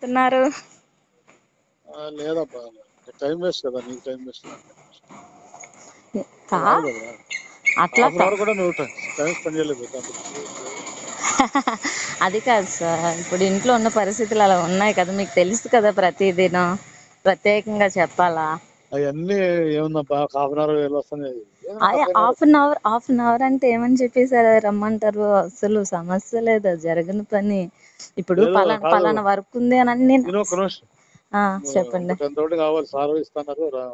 చెప్తున్నారు ఆ, లేదబ్బా టైం వేస్ట్ కదా నీకు టైం వేస్ట్ కా కాదు కదా అట్లా హాఫ్ అన్ అవర్ కూడా నువ్వు టైం స్పెండ్ చేయలేదు దాని గురించి. అది కాదు సార్ ఇప్పుడు ఇంట్లో ఉన్న పరిస్థితులు అలా ఉన్నాయి కదా మీకు తెలుసు కదా ప్రతిదినం ప్రత్యేకంగా చెప్పాలా అవన్నీ ఏముందబ్బా హాఫ్ అన్ అవర్ వెళ్ళి వస్తున్నాయి half an hour half an hour అంటే ఏమని చెప్పేసారు రమ్మంటారు అసలు సమస్య లేదు అది జరగని పని ఇప్పుడు లేదు, పలానా కాదు. పలానా వర్క్ ఉంది అని నేను నేను ఒక నిమిషం ఆ, చెప్పండి టెన్ థౌసండ్ కావాలి సార్ ఇస్తున్నారు రా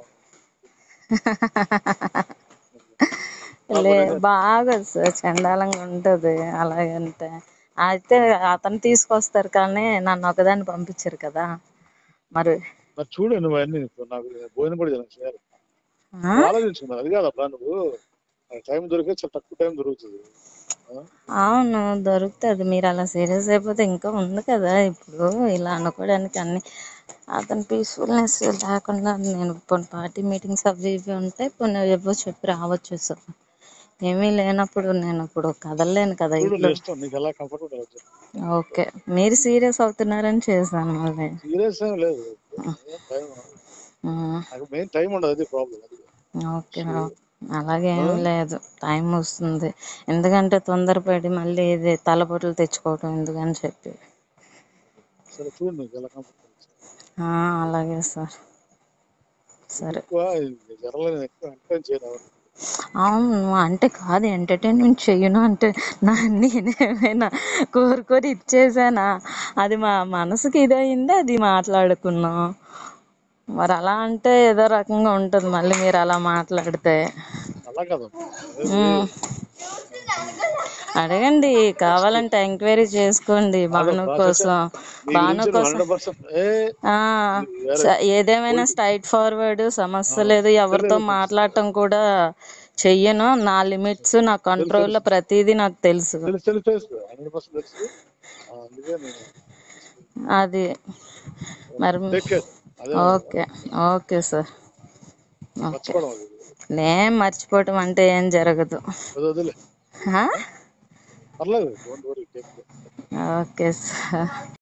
లే బాగా సార్ చండాలంగా ఉంటది అలాగంటే అయితే అతను తీసుకొస్తారు కానీ నన్ను ఒకదాన్ని పంపించారు కదా మరి మరి చూడు నువ్వు అన్ని నాకు భోజనం కూడా చేయాలి చేయాలి ఆ? ఆలోచించుకున్నావు అది కాదబ్బా నువ్వు టైం దొరికే చాలా తక్కువ టైం దొరుకుతుంది ఆ? అవును దొరుకుతుంది మీరు అలా సీరియస్ అయిపోతే ఇంకా ఉంది కదా ఇప్పుడు ఇలా అనుకోవడానికి అన్ని అతను పీస్ఫుల్నెస్ లేకుండా నేను కొన్ని పార్టీ మీటింగ్స్ అవి ఇవి ఉంటే కొన్ని ఏవో చెప్పి రావచ్చు సార్ ఏమీ లేనప్పుడు నేను ఇప్పుడు కదలలేను కదా చూడు ఇంట్లో నీ ఇష్టం నీకు ఎలా కంఫర్టబుల్ అవుతుంది ఓకే మీరు సీరియస్ అవుతున్నారని చేశాను మళ్ళీ సీరియస్ ఏం లేదు టైం ఉమ్, నాకు మెయిన్ టైం ఉండదు అది ప్రాబ్లం అది ఓకే అలాగే ఏం లేదు టైం వస్తుంది ఎందుకంటే తొందరపడి మళ్ళీ ఇది తలపోట్లు తెచ్చుకోవటం ఎందుకని చెప్పి సరే చూడు నీకు ఎలా కంఫర్టబుల్ ఆ, అలాగే సార్ సరే ఎక్కువ జరగలేదు ఎక్కువ ఎంటర్టైన్ చేయను అవును అంటే కాదు ఎంటర్టైన్మెంట్ చెయ్యను అంటే నా నేనేమైనా కోరుకొని ఇచ్చేసానా అది మా మనసుకి ఇదయింది అది మాట్లాడుకున్నాం మరి అలా అంటే ఏదో రకంగా ఉంటుంది మళ్ళీ మీరు అలా మాట్లాడితే అలా కదా ఉమ్. అడగండి కావాలంటే ఎంక్వైరీ చేసుకోండి భాను కోసం భాను కోసం హండ్రెడ్ పర్సెంట్ ఏ ఆ స- ఏదేమైనా స్ట్రైట్ ఫార్వర్డ్ సమస్య లేదు ఎవరితో మాట్లాడటం కూడా చెయ్యను నా లిమిట్స్ నా కంట్రోల్ లో ప్రతిదీ నాకు తెలుసు తెలుసు తెలుసు తెలుసు హండ్రెడ్ పర్సెంట్ తెలుసు ఆ, అందుకే నేను అది మరి టేక్ కేర్ అదే ఓకే ఓకే సార్ ఓకే మర్చిపోవడం అది నేను మర్చిపోవటం అంటే ఏం జరగదు వదిలే, వదిలే ఆ? పర్లేదు don't worry take care okay sir